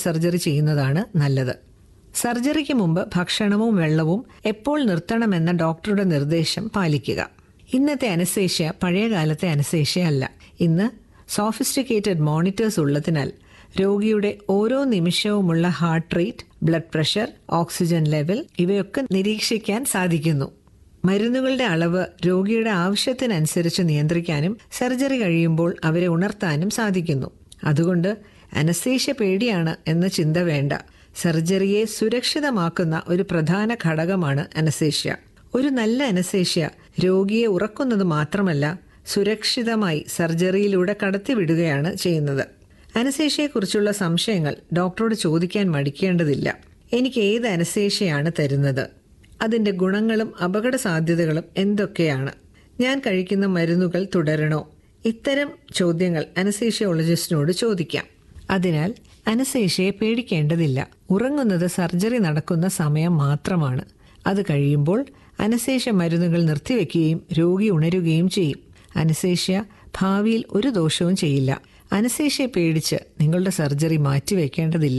surgery ചെയ്യുന്നതാണ് നല്ലത് സർജറിക്ക് മുമ്പ് ഭക്ഷണവും വെള്ളവും എപ്പോൾ നിർത്തണമെന്ന ഡോക്ടറുടെ നിർദ്ദേശം പാലിക്കുക ഇന്നത്തെ അനസേഷ്യ പഴയ കാലത്തെ അനസേഷ്യ അല്ല ഇന്ന് സോഫിസ്റ്റിക്കേറ്റഡ് മോണിറ്റേഴ്സ് ഉള്ളതിനാൽ രോഗിയുടെ ഓരോ നിമിഷവുമുള്ള heart rate blood pressure oxygen level ഇവയൊക്കെ നിരീക്ഷിക്കാൻ സാധിക്കുന്നു മരുന്നുകളുടെ അളവ് രോഗിയുടെ ആവശ്യത്തിനനുസരിച്ച് നിയന്ത്രിക്കാനും സർജറി കഴിയുമ്പോൾ അവരെ ഉണർത്താനും സാധിക്കുന്നു അതുകൊണ്ട് അനസ്തേഷ്യ പേടിയാണ് എന്ന ചിന്ത വേണ്ട സർജറിയെ സുരക്ഷിതമാക്കുന്ന ഒരു പ്രധാന ഘടകമാണ് അനസ്തേഷ്യ ഒരു നല്ല അനസ്തേഷ്യ രോഗിയെ ഉറക്കുന്നത് മാത്രമല്ല സുരക്ഷിതമായി സർജറിയിലൂടെ കടത്തിവിടുകയാണ് ചെയ്യുന്നത് അനസ്തേഷ്യയെക്കുറിച്ചുള്ള സംശയങ്ങൾ ഡോക്ടറോട് ചോദിക്കാൻ മടിക്കേണ്ടതില്ല എനിക്ക് ഏത് അനസ്തേഷ്യയാണ് തരുന്നത് അതിന്റെ ഗുണങ്ങളും അപകട സാധ്യതകളും എന്തൊക്കെയാണ് ഞാൻ കഴിക്കുന്ന മരുന്നുകൾ തുടരണോ ഇത്തരം ചോദ്യങ്ങൾ അനസേഷ്യോളജിസ്റ്റിനോട് ചോദിക്കാം അതിനാൽ അനസേഷ്യയെ പേടിക്കേണ്ടതില്ല ഉറങ്ങുന്നത് സർജറി നടക്കുന്ന സമയം മാത്രമാണ് അത് കഴിയുമ്പോൾ അനസേഷ്യ മരുന്നുകൾ നിർത്തിവെക്കുകയും രോഗി ഉണരുകയും ചെയ്യും അനസേഷ്യ ഭാവിയിൽ ഒരു ദോഷവും ചെയ്യില്ല അനസേഷ്യയെ പേടിച്ച് നിങ്ങളുടെ സർജറി മാറ്റിവെക്കേണ്ടതില്ല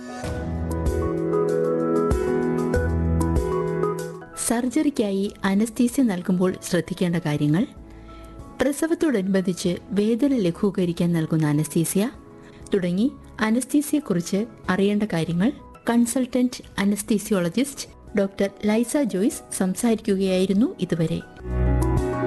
സർജറിക്കായി അനസ്തീസ്യ നൽകുമ്പോൾ ശ്രദ്ധിക്കേണ്ട കാര്യങ്ങൾ പ്രസവത്തോടനുബന്ധിച്ച് വേദന ലഘൂകരിക്കാൻ നൽകുന്ന അനസ്തീസ്യ തുടങ്ങി അനസ്തീസിയെക്കുറിച്ച് അറിയേണ്ട കാര്യങ്ങൾ കൺസൾട്ടന്റ് അനസ്തീസിയോളജിസ്റ്റ് ഡോക്ടർ ലൈസ ജോയ്സ് സംസാരിക്കുകയായിരുന്നു ഇതുവരെ